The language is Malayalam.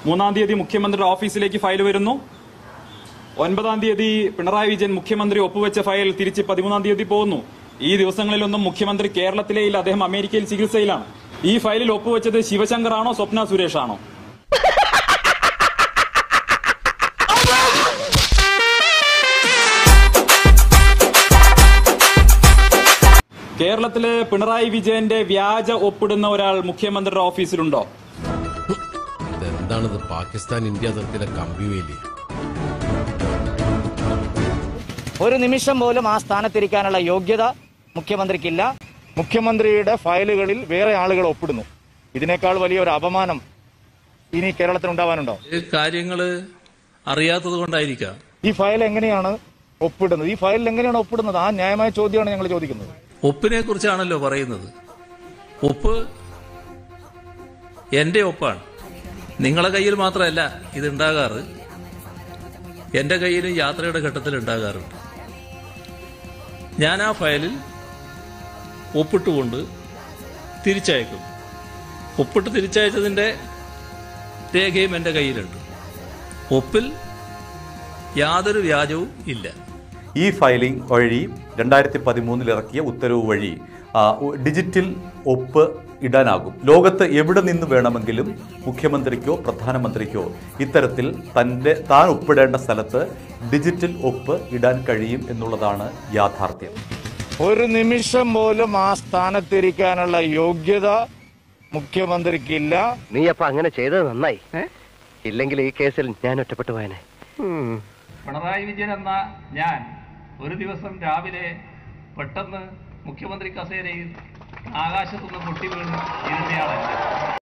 മൂന്നാം തീയതി മുഖ്യമന്ത്രിയുടെ ഓഫീസിലേക്ക് ഫയൽ വരുന്നു ഒൻപതാം തീയതി പിണറായി വിജയൻ മുഖ്യമന്ത്രി ഒപ്പുവെച്ച ഫയൽ തിരിച്ച് പതിമൂന്നാം തീയതി പോകുന്നു ഈ ദിവസങ്ങളിലൊന്നും മുഖ്യമന്ത്രി കേരളത്തിലേ ഇല്ല അദ്ദേഹം അമേരിക്കയിൽ ചികിത്സയിലാണ് ഈ ഫയലിൽ ഒപ്പുവെച്ചത് ശിവശങ്കർ ആണോ സ്വപ്ന സുരേഷ് ആണോ കേരളത്തില് പിണറായി വിജയന്റെ വ്യാജ ഒപ്പിടുന്ന ഒരാൾ മുഖ്യമന്ത്രിയുടെ ഓഫീസിലുണ്ടോ ഇതെന്താണിത് പാകിസ്ഥാൻ ഇന്ത്യ അതിർത്തിയിലെ കമ്പിവേലി ഒരു നിമിഷം പോലും ആ സ്ഥാനത്തിരിക്കാനുള്ള യോഗ്യത മുഖ്യമന്ത്രിക്കില്ല മുഖ്യമന്ത്രിയുടെ ഫയലുകളിൽ വേറെ ആളുകൾ ഒപ്പിടുന്നു ഇതിനേക്കാൾ വലിയ ഒരു അപമാനം ഇനി കേരളത്തിൽ ഉണ്ടാവാനുണ്ടോ കാര്യങ്ങള് അറിയാത്തത് കൊണ്ടായിരിക്കാം ഈ ഫയൽ എങ്ങനെയാണ് ഒപ്പിടുന്നത് ഈ ഫയലിൽ എങ്ങനെയാണ് ഒപ്പിടുന്നത് ആ ന്യായമായ ചോദ്യമാണ് ഞങ്ങൾ ചോദിക്കുന്നത് ഒപ്പിനെ കുറിച്ചാണല്ലോ പറയുന്നത് ഒപ്പ് എന്റെ ഒപ്പാണ് നിങ്ങളെ കയ്യിൽ മാത്രമല്ല ഇത് ഉണ്ടാകാറ് എന്റെ കയ്യിലും യാത്രയുടെ ഘട്ടത്തിൽ ഉണ്ടാകാറുണ്ട് ഞാൻ ആ ഫയലിൽ ഒപ്പിട്ടുകൊണ്ട് തിരിച്ചയക്കും ഒപ്പിട്ട് തിരിച്ചയച്ചതിന്റെ രേഖയും എന്റെ കയ്യിലുണ്ട് ഒപ്പിൽ യാതൊരു വ്യാജവും ഇല്ല ഈ ഫയലിംഗ് വഴി രണ്ടായിരത്തി പതിമൂന്നിൽ ഇറക്കിയ ഉത്തരവ് വഴി ആ, ഉ- ഡിജിറ്റൽ ഒപ്പ് ഇടാനാകും ലോകത്ത് എവിടെ നിന്ന് വേണമെങ്കിലും മുഖ്യമന്ത്രിക്കോ പ്രധാനമന്ത്രിക്കോ ഇത്തരത്തിൽ തൻ്റെ താൻ ഒപ്പിടേണ്ട സ്ഥലത്ത് ഡിജിറ്റൽ ഒപ്പ് ഇടാൻ കഴിയും എന്നുള്ളതാണ് യാഥാർത്ഥ്യം ഒരു നിമിഷം പോലും ആ സ്ഥാനത്തിരിക്കാനുള്ള യോഗ്യത മുഖ്യമന്ത്രിക്കില്ല നീ അപ്പൊ അങ്ങനെ ചെയ്തത് നന്നായി ഇല്ലെങ്കിൽ ഈ കേസിൽ ഞാൻ ഒറ്റപ്പെട്ടു പോയനെ പിണറായി വിജയൻ എന്ന ഞാൻ ഒരു ദിവസം രാവിലെ പെട്ടെന്ന് മുഖ്യമന്ത്രി കസേരയിൽ ആകാശത്തുനിന്ന് പൊട്ടി വീണ് ഇരുന്നയാളല്ല